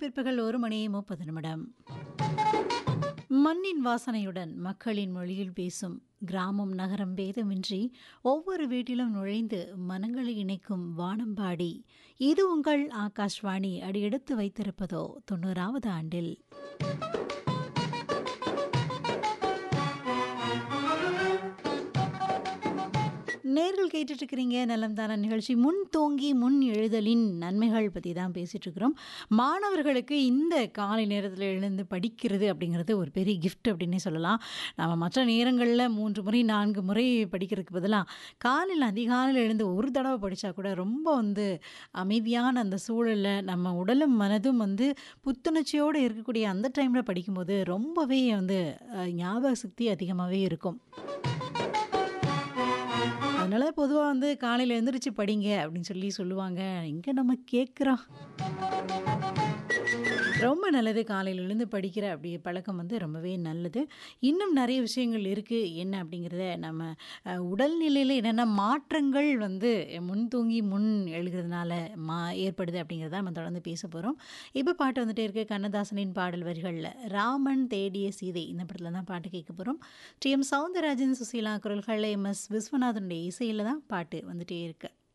பிற்பகல் ஒரு மணி முப்பது நிமிடம் மண்ணின் வாசனையுடன் மக்களின் மொழியில் பேசும் கிராமம் நகரம் பேதமின்றி ஒவ்வொரு வீட்டிலும் நுழைந்து மனங்களை இணைக்கும் வானம்பாடி இது உங்கள் ஆகாஷ்வாணி அடியெடுத்து வைத்திருப்பதோ தொண்ணூறாவது ஆண்டில் நேர்கள் கேட்டுட்டு இருக்கிறீங்க நலம் தான நிகழ்ச்சி முன் தோங்கி முன் எழுதலின் நன்மைகள் பற்றி தான் பேசிட்டு இருக்கிறோம் மாணவர்களுக்கு இந்த காலை நேரத்தில் எழுந்து படிக்கிறது அப்படிங்கிறது ஒரு பெரிய கிஃப்ட் அப்படின்னே சொல்லலாம் நம்ம மற்ற நேரங்களில் மூன்று முறை நான்கு முறை படிக்கிறதுக்கு பதிலாக காலையில் அதிகாலையில் எழுந்து ஒரு தடவை படித்தா கூட ரொம்ப வந்து அமைதியான அந்த சூழலில் நம்ம உடலும் மனதும் வந்து புத்துணர்ச்சியோடு இருக்கக்கூடிய அந்த டைமில் படிக்கும்போது ரொம்பவே வந்து அஹ், ஞாபக சக்தி அதிகமாகவே இருக்கும் அதனால பொதுவாக வந்து காலையில் எழுந்திரிச்சு படிங்க அப்படின்னு சொல்லி சொல்லுவாங்க எங்கே நம்ம கேட்குறோம் ரொம்ப நல்லது காலையில் எழுந்து படிக்கிற அப்படி பழக்கம் வந்து ரொம்பவே நல்லது இன்னும் நிறைய விஷயங்கள் இருக்குது என்ன அப்படிங்கிறத நம்ம அஹ், உடல்நிலையில் என்னென்ன மாற்றங்கள் வந்து முன் தூங்கி முன் எழுகிறதுனால மா ஏற்படுது அப்படிங்கிறத நம்ம தொடர்ந்து பேச போகிறோம் இப்போ பாட்டு வந்துட்டே இருக்கு கண்ணதாசனின் பாடல் வரிகளில் ராமன் தேடிய சீதை இந்த படத்தில் தான் பாட்டு கேட்க போகிறோம் டி எம் சவுந்தரராஜன் சுசீலா குரல்கள் எம் எஸ் விஸ்வநாதனுடைய இசையில் தான் பாட்டு வந்துட்டே இருக்கு